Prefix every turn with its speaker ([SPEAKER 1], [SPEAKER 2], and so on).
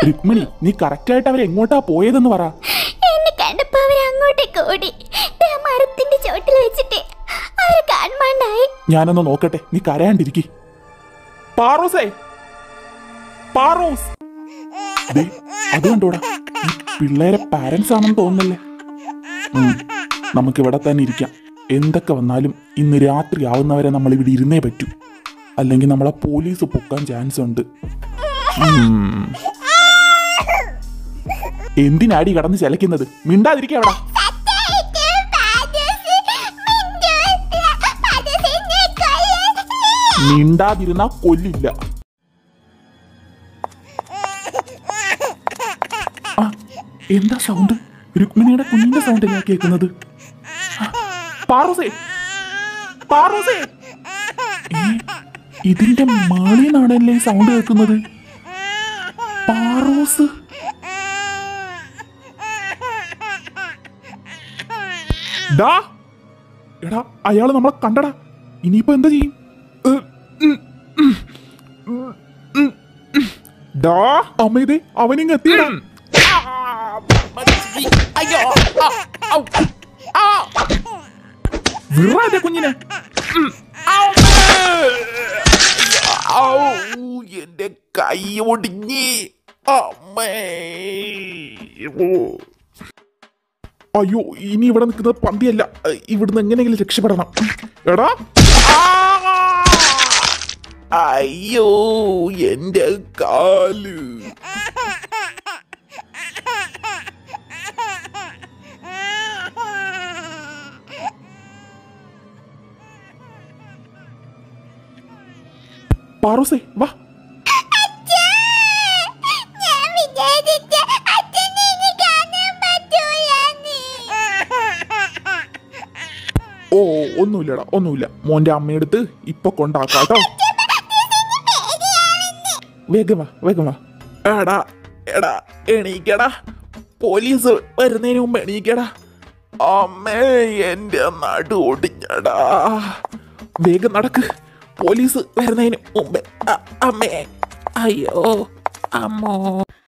[SPEAKER 1] രുക്മിണി നീ കറക്റ്റായിട്ട് അവർ എങ്ങോട്ടാ പോയതെന്ന് പറ
[SPEAKER 2] എന്നെ കണ്ടപ്പോ അവർ അങ്ങോട്ടേക്ക് ഓടി ദേ ആ മരത്തിന്റെ ചോട്ടിൽ വെച്ചിട്ട് അവരെ കാണാണ്ടായി
[SPEAKER 1] ഞാനൊന്ന് നോക്കട്ടെ നീ കരയാണ്ടിരിക്കി പാറോസേ പാറോസ് ദേ, അത് കണ്ടോടാ ഈ പിള്ളേരെ പാരന്റ്സ് ആണെന്ന് തോന്നുന്നല്ലേ ഉം, നമുക്കിവിടെ തന്നെ ഇരിക്കാം എന്തൊക്കെ വന്നാലും ഇന്ന് രാത്രി ആവുന്നവരെ നമ്മൾ ഇവിടെ ഇരുന്നേ പറ്റൂ അല്ലെങ്കിൽ നമ്മളെ പോലീസ് പൊക്കാൻ ചാൻസ് ഉണ്ട് ഉം. എന്തിനാടി കടന്ന് ചലക്കുന്നത് മിണ്ടാതിരിക്കുക അവിടെ മിണ്ടാതിരുന്നാ കൊല്ലില്ല ആ എന്താ സൗണ്ട് രുക്മിണിയുടെ കുഞ്ഞിന്റെ സൗണ്ട് ഞാൻ കേൾക്കുന്നത് ആ, പാറൂസേ പാറൂസേ ഏ, ഇതിന്റെ മാളിന്നാണല്ലേ ഈ സൗണ്ട് കേൾക്കുന്നത് പാറൂസ് ഡാ എടാ അയാള് നമ്മളെ കണ്ടടാ ഇനിയിപ്പോ എന്താ ചെയ്യും ഏ, ഉം, ഉം, ഉം, ഉം, ഉം. ഡാ അമ്മേതേ അവനിങ് എത്തിയടാ വിറാതെ കുഞ്ഞിനെ ഉം. ഔ, എന്റെ കൈ ഒടിഞ്ഞി അമ്മേ ഓ. അയ്യോ ഇനി ഇവിടെ നിൽക്കുന്നത് പന്തിയല്ല ഇവിടുന്ന് എങ്ങനെയെങ്കിലും രക്ഷപ്പെടണം എടാ ആ! അയ്യോ എന്റെ കാല് പാറോസേ വാ
[SPEAKER 2] ഞാൻ വിചാരിച്ച അച്ഛനെ ഇനി കാണാൻ പറ്റൂലെന്ന്.
[SPEAKER 1] ഓ ഒന്നുമില്ലടാ ഒന്നുമില്ല മോന്റെ അമ്മയെടുത്ത് ഇപ്പൊ കൊണ്ടാക്കാം കേട്ടോ വേഗം വാ വേഗം വാ എടാ എടാ എണീക്കടാ പോലീസ് വരുന്നതിന് മുമ്പ് എണീക്കടാ അമ്മേ എന്റെ നടു ഒടിഞ്ഞടാ വേഗം നടക്ക് പോലീസ് വരുന്നതിന് മുമ്പേ അ- അമ്മേ അയ്യോ അമ്മോ